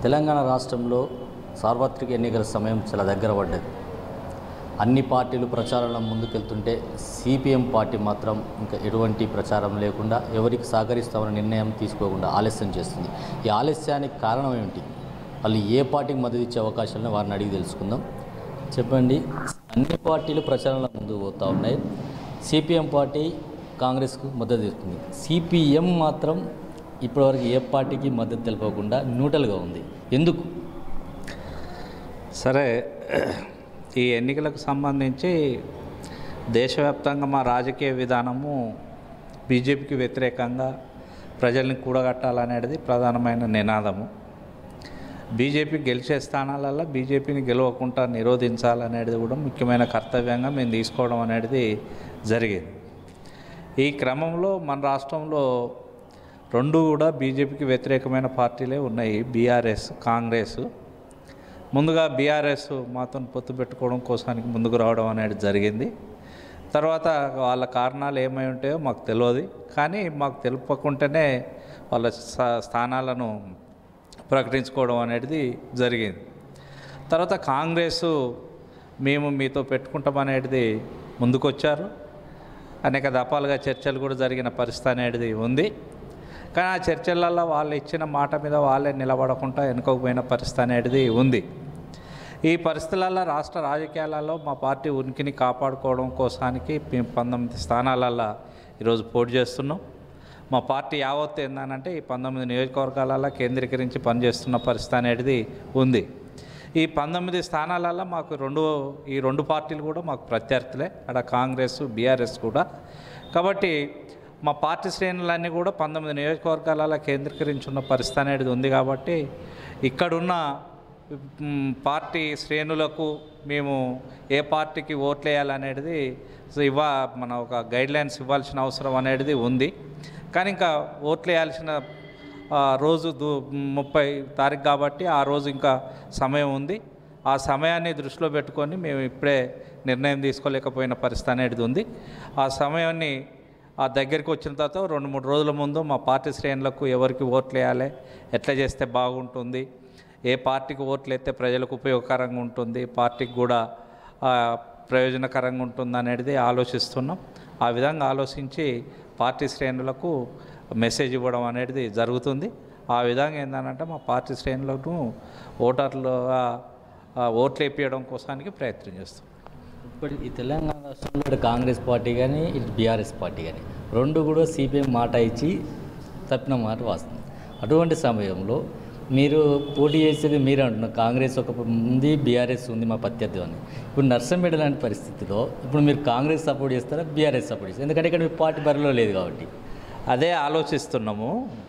తెలంగాణ రాష్ట్రంలో సార్వత్రిక ఎన్నికల సమయం చాలా దగ్గర పడ్డది అన్ని పార్టీలు ప్రచారంలో ముందుకెళ్తుంటే సిపిఎం పార్టీ మాత్రం ఇంకా ఎటువంటి ప్రచారం లేకుండా ఎవరికి సహకరిస్తామన్న నిర్ణయం తీసుకోకుండా ఆలస్యం చేస్తుంది ఈ ఆలస్యానికి కారణం ఏమిటి వాళ్ళు ఏ పార్టీకి మద్దతు ఇచ్చే అవకాశాలను వారిని అడిగి తెలుసుకుందాం చెప్పండి అన్ని పార్టీలు ప్రచారంలో ముందుకు పోతూ ఉన్నాయి సిపిఎం పార్టీ కాంగ్రెస్కు మద్దతు ఇస్తుంది సిపిఎం మాత్రం ఇప్పటివరకు ఏ పార్టీకి మద్దతు తెలపకుండా న్యూట్రల్గా ఉంది ఎందుకు సరే ఈ ఎన్నికలకు సంబంధించి దేశవ్యాప్తంగా మా రాజకీయ విధానము బీజేపీకి వ్యతిరేకంగా ప్రజల్ని కూడగట్టాలనేది ప్రధానమైన నినాదము బీజేపీ గెలిచే స్థానాలలో బీజేపీని గెలవకుండా నిరోధించాలనేది కూడా ముఖ్యమైన కర్తవ్యంగా మేము తీసుకోవడం అనేది జరిగింది ఈ క్రమంలో మన రాష్ట్రంలో రెండు కూడా బీజేపీకి వ్యతిరేకమైన పార్టీలే ఉన్నాయి బీఆర్ఎస్ కాంగ్రెస్ ముందుగా బీఆర్ఎస్ మాతో పొత్తు పెట్టుకోవడం కోసానికి ముందుకు రావడం అనేది జరిగింది తర్వాత వాళ్ళ కారణాలు ఏమై ఉంటాయో మాకు తెలియదు కానీ మాకు తెలుపకుంటేనే వాళ్ళ స- స్థానాలను ప్రకటించుకోవడం అనేది జరిగింది తర్వాత కాంగ్రెస్ మేము మీతో పెట్టుకుంటాం అనేది ముందుకొచ్చారు అనేక దఫాలుగా చర్చలు కూడా జరిగిన పరిస్థితి అనేది ఉంది కానీ ఆ చర్చలలో వాళ్ళు ఇచ్చిన మాట మీద వాళ్ళే నిలబడకుండా వెనుకోకపోయిన పరిస్థితి అనేది ఉంది ఈ పరిస్థితులలో రాష్ట్ర రాజకీయాలలో మా పార్టీ ఉనికిని కాపాడుకోవడం కోసానికి మేము పంతొమ్మిది స్థానాలలో ఈరోజు పోటీ చేస్తున్నాం మా పార్టీ యావత్తు ఏందనంటే ఈ పంతొమ్మిది నియోజకవర్గాలలో కేంద్రీకరించి పనిచేస్తున్న పరిస్థితి అనేది ఉంది ఈ పంతొమ్మిది స్థానాలలో మాకు రెండు ఈ రెండు పార్టీలు కూడా మాకు ప్రత్యర్థులే అక్కడ కాంగ్రెస్ బీఆర్ఎస్ కూడా కాబట్టి మా పార్టీ శ్రేణులన్నీ కూడా పంతొమ్మిది నియోజకవర్గాలలో కేంద్రీకరించి ఉన్న పరిస్థితి అనేది ఉంది కాబట్టి ఇక్కడున్న మ్, పార్టీ శ్రేణులకు మేము ఏ పార్టీకి ఓట్లు వేయాలనేది ఇవ్వ మన ఒక గైడ్లైన్స్ ఇవ్వాల్సిన అవసరం అనేది ఉంది కానీ ఇంకా ఓట్లు వేయాల్సిన ఆ, రోజు దు ముప్పై తారీఖు కాబట్టి ఆ రోజు ఇంకా సమయం ఉంది ఆ సమయాన్ని దృష్టిలో పెట్టుకొని మేము ఇప్పుడే నిర్ణయం తీసుకోలేకపోయిన పరిస్థితి అనేది ఉంది ఆ సమయాన్ని ఆ దగ్గరికి వచ్చిన తర్వాత రెండు మూడు రోజుల ముందు మా పార్టీ శ్రేణులకు ఎవరికి ఓట్లు వేయాలి ఎట్లా చేస్తే బాగుంటుంది ఏ పార్టీకి ఓట్లు వేస్తే ప్రజలకు ఉపయోగకరంగా ఉంటుంది పార్టీకి కూడా ఆ, ప్రయోజనకరంగా ఉంటుంది అనేది ఆలోచిస్తున్నాం ఆ విధంగా ఆలోచించి పార్టీ శ్రేణులకు మెసేజ్ ఇవ్వడం అనేది జరుగుతుంది ఆ విధంగా ఏంటంటే మా పార్టీ శ్రేణులను ఓటర్లుగా ఆ, ఓట్లు వేపించడం కోసానికి ప్రయత్నం చేస్తాం ఇప్పుడు ఈ తెలంగాణ రాష్ట్రంలో ఇటు కాంగ్రెస్ పార్టీ కానీ ఇటు బీఆర్ఎస్ పార్టీ కానీ రెండు కూడా సిపిఎం మాట ఇచ్చి తప్పిన మాట వాస్తుంది అటువంటి సమయంలో మీరు పోటీ చేసేది మీరు అంటున్నారు కాంగ్రెస్ ఒక ఉంది బీఆర్ఎస్ ఉంది మా ప్రత్యర్థి అని ఇప్పుడు నర్సంపేట లాంటి పరిస్థితిలో ఇప్పుడు మీరు కాంగ్రెస్ సపోర్ట్ చేస్తారా బీఆర్ఎస్ సపోర్ట్ చేస్తారా ఎందుకంటే ఇక్కడ మీ పార్టీ బరిలో లేదు కాబట్టి అదే ఆలోచిస్తున్నాము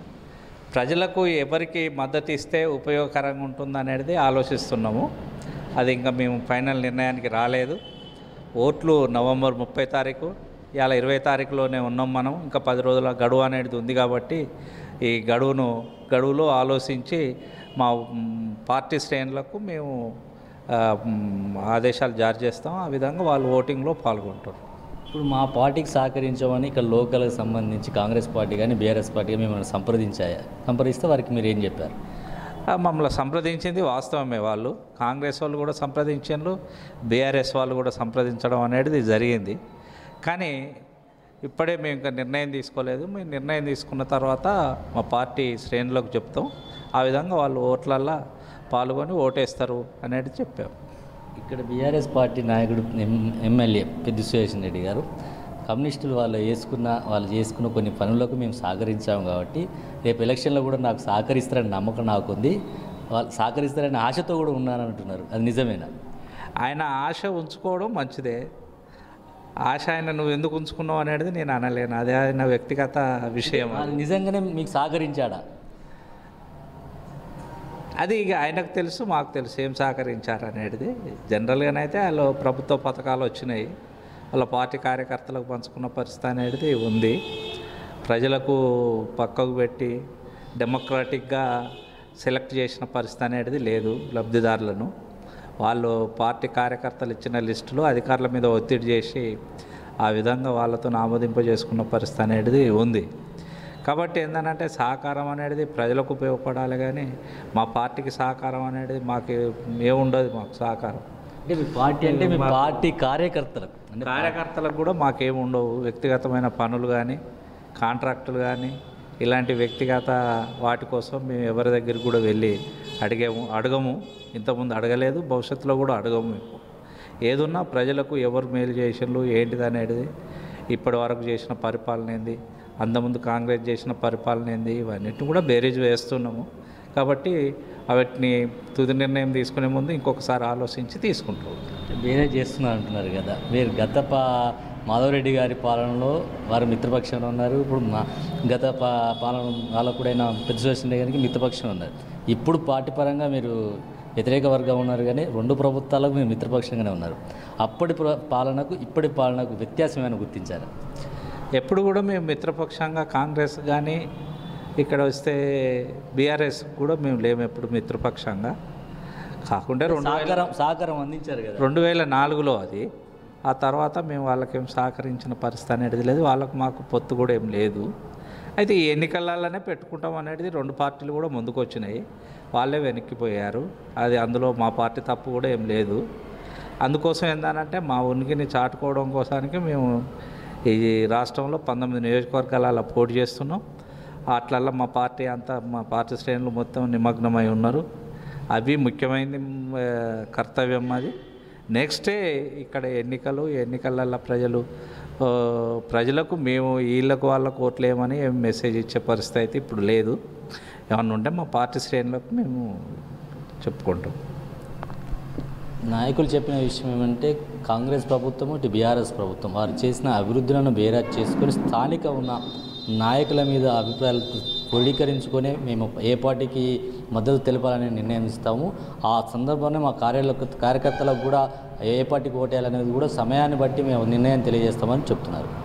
ప్రజలకు ఎవరికి మద్దతు ఇస్తే ఉపయోగకరంగా ఉంటుంది అనేది ఆలోచిస్తున్నాము అది ఇంకా మేము ఫైనల్ నిర్ణయానికి రాలేదు ఓట్లు నవంబర్ ముప్పై తారీఖు ఇవాళ ఇరవై తారీఖులోనే ఉన్నాం మనం ఇంకా పది రోజుల గడువు అనేది ఉంది కాబట్టి ఈ గడువును గడువులో ఆలోచించి మా మ్, పార్టీ శ్రేణులకు మేము ఆ, మ్, ఆదేశాలు జారీ చేస్తాం ఆ విధంగా వాళ్ళు ఓటింగ్లో పాల్గొంటారు ఇప్పుడు మా పార్టీకి సహకరించమని ఇక్కడ లోకల్కి సంబంధించి కాంగ్రెస్ పార్టీ కానీ బీఆర్ఎస్ పార్టీ కానీ మిమ్మల్ని సంప్రదించాయా సంప్రదిస్తే వారికి మీరు ఏం చెప్పారు ఆ, మమ్మల్ని సంప్రదించింది వాస్తవమే వాళ్ళు కాంగ్రెస్ వాళ్ళు కూడా సంప్రదించారు బీఆర్ఎస్ వాళ్ళు కూడా సంప్రదించడం అనేది జరిగింది కానీ ఇప్పుడే మేము ఇంకా నిర్ణయం తీసుకోలేదు మేము నిర్ణయం తీసుకున్న తర్వాత మా పార్టీ శ్రేణులకు చెప్తాం ఆ విధంగా వాళ్ళు ఓట్లల్లో పాల్గొని ఓటేస్తారు అనేది చెప్పాం ఇక్కడ బీఆర్ఎస్ పార్టీ నాయకుడు ఎం- ఎమ్మెల్యే పెద్ద సురేషన్ రెడ్డి గారు కమ్యూనిస్టులు వాళ్ళు వేసుకున్న వాళ్ళు చేసుకున్న కొన్ని పనులకు మేము సహకరించాము కాబట్టి రేపు ఎలక్షన్లో కూడా నాకు సహకరిస్తారని నమ్మకం నాకుంది వాళ్ళు సహకరిస్తారని ఆశతో కూడా ఉన్నానని అంటున్నారు అది నిజమేనా ఆయన ఆశ ఉంచుకోవడం మంచిదే ఆశ ఆయన నువ్వు ఎందుకు ఉంచుకున్నావు అనేది నేను అనలేను అదే ఆయన వ్యక్తిగత విషయం అది. అది నిజంగానే మీకు సహకరించాడా అది ఇక ఆయనకు తెలుసు మాకు తెలుసు ఏం సహకరించారు అనేది జనరల్గానైతే వాళ్ళు ప్రభుత్వ పథకాలు వచ్చినాయి వాళ్ళ పార్టీ కార్యకర్తలకు పంచుకున్న పరిస్థితి అనేది ఉంది ప్రజలకు పక్కకు పెట్టి డెమోక్రాటిక్గా సెలెక్ట్ చేసిన పరిస్థితి అనేది లేదు లబ్ధిదారులను వాళ్ళు పార్టీ కార్యకర్తలు ఇచ్చిన లిస్టులో అధికారుల మీద ఒత్తిడి చేసి ఆ విధంగా వాళ్ళతో ఆమోదింపజేసుకున్న పరిస్థితి అనేది ఉంది కాబట్టి ఏంటంటే సహకారం అనేది ప్రజలకు ఉపయోగపడాలి కానీ మా పార్టీకి సహకారం అనేది మాకు ఏముండదు మాకు సహకారం అంటే మీ పార్టీ అంటే మీ పార్టీ కార్యకర్తలకు అంటే కార్యకర్తలకు కూడా మాకేం ఉండవు వ్యక్తిగతమైన పనులు కానీ కాంట్రాక్టులు కానీ ఇలాంటి వ్యక్తిగత వాటి కోసం మేము ఎవరి దగ్గరికి కూడా వెళ్ళి అడిగాము అడగము ఇంతకుముందు అడగలేదు భవిష్యత్తులో కూడా అడగము మేము ఏదున్నా ప్రజలకు ఎవరు మేలు చేసిండ్రు ఏంటిది అనేది ఇప్పటి వరకు చేసిన పరిపాలన ఏంది అంతకుముందు కాంగ్రెస్ చేసిన పరిపాలన ఏంది ఇవన్నిటిని కూడా బేరీజ్ వేస్తున్నాము కాబట్టి వాటిని తుది నిర్ణయం తీసుకునే ముందు ఇంకొకసారి ఆలోచించి తీసుకుంటాం వేరే చేస్తున్నారు అంటున్నారు కదా మీరు గత పా మాధవరెడ్డి గారి పాలనలో వారు మిత్రపక్షంలో ఉన్నారు ఇప్పుడు మా గత పా పాలన పాలకుడైన పెద్ద సురేష్ గారికి మిత్రపక్షంలో ఉన్నారు ఇప్పుడు పార్టీ పరంగా మీరు వ్యతిరేక వర్గం ఉన్నారు కానీ రెండు ప్రభుత్వాలకు మీరు మిత్రపక్షంగానే ఉన్నారు అప్పటి ప్ర- పాలనకు ఇప్పటి పాలనకు వ్యత్యాసం ఏమైనా గుర్తించారు ఎప్పుడు కూడా మేము మిత్రపక్షంగా కాంగ్రెస్ కానీ ఇక్కడ వస్తే బీఆర్ఎస్ కూడా మేము లేము ఎప్పుడు మిత్రపక్షంగా కాకుండా రెండు వేల సహకారం సహకారం అందించారు కదా రెండు వేల నాలుగులో అది ఆ తర్వాత మేము వాళ్ళకేం సహకరించిన పరిస్థితి అనేది లేదు వాళ్ళకు మాకు పొత్తు కూడా ఏం లేదు అయితే ఈ ఎన్నికలలోనే పెట్టుకుంటాం అనేది రెండు పార్టీలు కూడా ముందుకు వచ్చినాయి వాళ్ళే వెనక్కిపోయారు అది అందులో మా పార్టీ తప్పు కూడా ఏం లేదు అందుకోసం ఏంటంటే మా ఉనికిని చాటుకోవడం కోసానికి మేము ఈ రాష్ట్రంలో పంతొమ్మిది నియోజకవర్గాలు అలా పోటీ చేస్తున్నాం అట్లల్లో మా పార్టీ అంతా మా పార్టీ శ్రేణులు మొత్తం నిమగ్నమై ఉన్నారు అవి ముఖ్యమైనది మ్, ఆ, కర్తవ్యం అది నెక్స్టే ఇక్కడ ఎన్నికలు ఎన్నికలలో ప్రజలు ఆ, ప్రజలకు మేము వీళ్ళకు వాళ్ళకు ఓట్లేమని ఏం మెసేజ్ ఇచ్చే పరిస్థితి అయితే ఇప్పుడు లేదు ఏమన్నా ఉంటే మా పార్టీ శ్రేణులకు మేము చెప్పుకుంటాం నాయకులు చెప్పిన విషయం ఏమంటే కాంగ్రెస్ ప్రభుత్వం ఇటు బీఆర్ఎస్ ప్రభుత్వం వారు చేసిన అభివృద్ధులను బేరాజ్ చేసుకొని స్థానిక ఉన్న నాయకుల మీద అభిప్రాయాలు క్రోడీకరించుకొని మేము ఏ పార్టీకి మద్దతు తెలపాలని నిర్ణయం ఇస్తాము ఆ సందర్భంలో మా కార్యాలకు కార్యకర్తలకు కూడా ఏ పార్టీకి ఓటేయాలనేది కూడా సమయాన్ని బట్టి మేము నిర్ణయం తెలియజేస్తామని చెప్తున్నారు